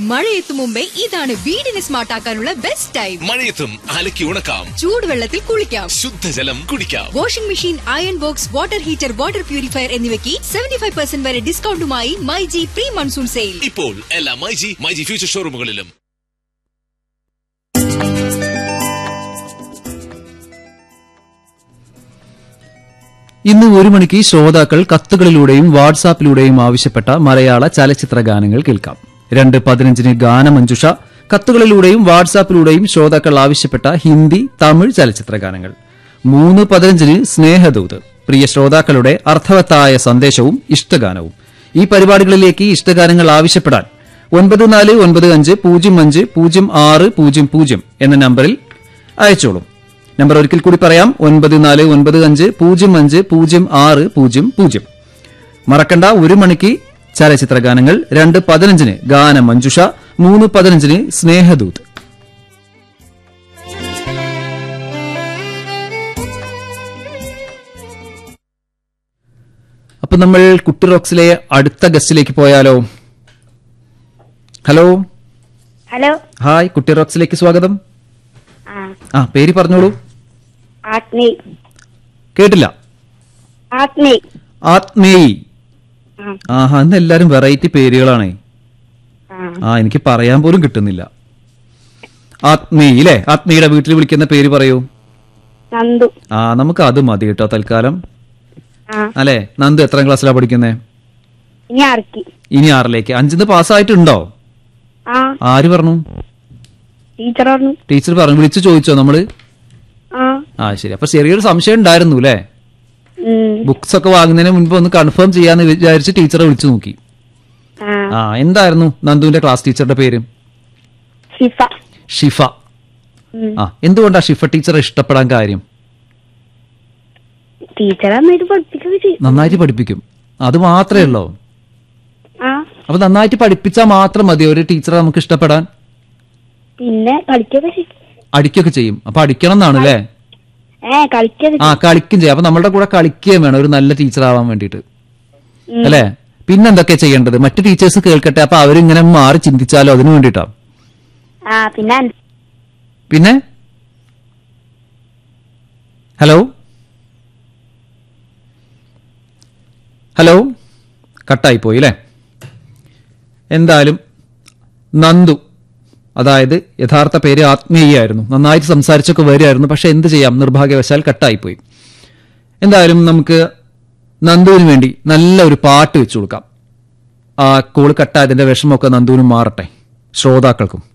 മഴയെത്തും മുമ്പേ ഇതാണ് വീടിനെ സ്മാർട്ട് ആക്കാനുള്ള ബെസ്റ്റ് ടൈം മഴയത്തും അലക്കി ഉണക്കാം ചൂടുവെള്ളത്തിൽ കുളിക്കാം ശുദ്ധജലം കുടിക്കാം washing machine iron box water heater water purifier എന്നിവയ്ക്ക് സെവന്റി ഫൈവ് പെർസെന്റ് വരെ ഡിസ്കൗണ്ടുമായി മൈജി പ്രീ മൺസൂൺ സെയിൽ ഇപ്പോൾ എല്ലാ മൈജി മൈജി ഫ്യൂച്ചർ ഷോറൂമുകളിലും ഇന്ന് ഒരു മണിക്ക് ശ്രോതാക്കൾ കത്തുകളിലൂടെയും വാട്സാപ്പിലൂടെയും ആവശ്യപ്പെട്ട മലയാള ചലച്ചിത്ര ഗാനങ്ങൾ കേൾക്കാം രണ്ട് പതിനഞ്ചിന് ഗാനമഞ്ജുഷ കത്തുകളിലൂടെയും വാട്സാപ്പിലൂടെയും ശ്രോതാക്കൾ ആവശ്യപ്പെട്ട ഹിന്ദി തമിഴ് ചലച്ചിത്ര ഗാനങ്ങൾ മൂന്ന് പതിനഞ്ചിന് സ്നേഹദൂത് പ്രിയ ശ്രോതാക്കളുടെ അർത്ഥവത്തായ സന്ദേശവും ഇഷ്ടഗാനവും ഈ പരിപാടികളിലേക്ക് ഇഷ്ടഗാനങ്ങൾ ആവശ്യപ്പെടാൻ ഒൻപത് നാല് ഒൻപത് അഞ്ച് പൂജ്യം അഞ്ച് പൂജ്യം ആറ് പൂജ്യം പൂജ്യം എന്ന നമ്പറിൽ അയച്ചോളൂ നമ്പർ ഒരിക്കൽ കൂടി പറയാം ഒൻപത് നാല് ഒൻപത് അഞ്ച് പൂജ്യം അഞ്ച് പൂജ്യം ആറ് പൂജ്യം പൂജ്യം മറക്കണ്ട ഒരു മണിക്ക് ചലച്ചിത്ര ഗാനങ്ങൾ രണ്ട് പതിനഞ്ചിന് ഗാന മഞ്ജുഷ മൂന്ന് പതിനഞ്ചിന് സ്നേഹദൂത് അപ്പൊ നമ്മൾ കുട്ടി റോക്സിലെ അടുത്ത ഗസ്റ്റിലേക്ക് പോയാലോ ഹലോ ഹലോ ഹായ് കുട്ടി റോക്സിലേക്ക് സ്വാഗതം ആ ആ പേര് പറഞ്ഞോളൂ ആത്മി കേട്ടില്ല ആത്മി ആത്മേയി ആ ആഹാ ഇന്ന് എല്ലാരും വെറൈറ്റി പേരുകളാണേ ആ ആ എനിക്ക് പറയാൻ പോലും കിട്ടുന്നില്ല ആത്മേയി അല്ലേ ആത്മീയുടെ വീട്ടിൽ വിളിക്കുന്ന പേര് പറയൂ നന്ദു ആ നമുക്ക് അത് മതി കേട്ടോ തൽക്കാലം ആ അല്ലേ നന്ദു എത്രാം ക്ലാസ്സിലാ പഠിക്കുന്നേ ഇനി ആർക്കി ഇനി ആറിലേക്ക് അഞ്ചിന്ന് പാസ്സായിട്ടുണ്ടോ ആ ആര് പറഞ്ഞു ടീച്ചർ പറഞ്ഞു ടീച്ചർ പറഞ്ഞു വിളിച്ചു ചോദിച്ചോ നമ്മള് ആ ആ ശരി അപ്പൊ ചെറിയൊരു സംശയം ഉണ്ടായിരുന്നു അല്ലേ ഉം, ബുക്സ് ഒക്കെ വാങ്ങുന്നതിന് മുൻപ് ഒന്ന് കൺഫേം ചെയ്യാന്ന് വിചാരിച്ച് ടീച്ചറെ വിളിച്ചു നോക്കി ആ ആ എന്തായിരുന്നു നന്ദുവിന്റെ ക്ലാസ് ടീച്ചറുടെ പേര് ഷിഫ ഷിഫ ഉം. ആ എന്തുകൊണ്ടാ ഷിഫ ടീച്ചറെ ഇഷ്ടപ്പെടാൻ കാര്യം ടീച്ചർ നന്നായിട്ട് പഠിപ്പിക്കുകയൊക്കെ ചെയ്യും നന്നായിട്ട് പഠിപ്പിക്കും അത് മാത്രമേ ഉള്ളോ ആ അപ്പൊ നന്നായിട്ട് പഠിപ്പിച്ചാൽ മാത്രം മതി ഒരു ടീച്ചറെ നമുക്ക് ഇഷ്ടപ്പെടാൻ പിന്നെ കളിക്കുകയൊക്കെ ചെയ്യും അടിക്കൊക്കെ ചെയ്യും അപ്പൊ അടിക്കണം എന്നാണ് അല്ലേ ഏ കളിക്കുകയൊക്കെ ആ ചെയ്യും കളിക്കും ചെയ്യാം അപ്പൊ നമ്മളുടെ കൂടെ കളിക്കുകയും വേണം ഒരു നല്ല ടീച്ചർ ആവാൻ വേണ്ടിയിട്ട് ഉം. അല്ലേ പിന്നെന്തൊക്കെ ചെയ്യേണ്ടത് മറ്റു ടീച്ചേഴ്സ് കേൾക്കട്ടെ അപ്പൊ അവരിങ്ങനെ മാറി ചിന്തിച്ചാലോ അതിനു വേണ്ടിയിട്ടാ ആ പിന്നെ അൻ- പിന്നെ ഹലോ ഹലോ കട്ടായി പോയി അല്ലേ എന്തായാലും നന്ദു അതായത് യഥാർത്ഥ പേര് ആത്മീയായിരുന്നു നന്നായിട്ട് സംസാരിച്ചൊക്കെ വരുമായിരുന്നു പക്ഷെ എന്ത് ചെയ്യാം നിർഭാഗ്യവശാൽ കട്ടായിപ്പോയി എന്തായാലും നമുക്ക് നന്ദുവിന് വേണ്ടി നല്ല ഒരു പാട്ട് വെച്ചു കൊടുക്കാം ആ കോള് കട്ടായതിന്റെ വിഷമമൊക്കെ നന്ദുവിനും മാറട്ടെ ശ്രോതാക്കൾക്കും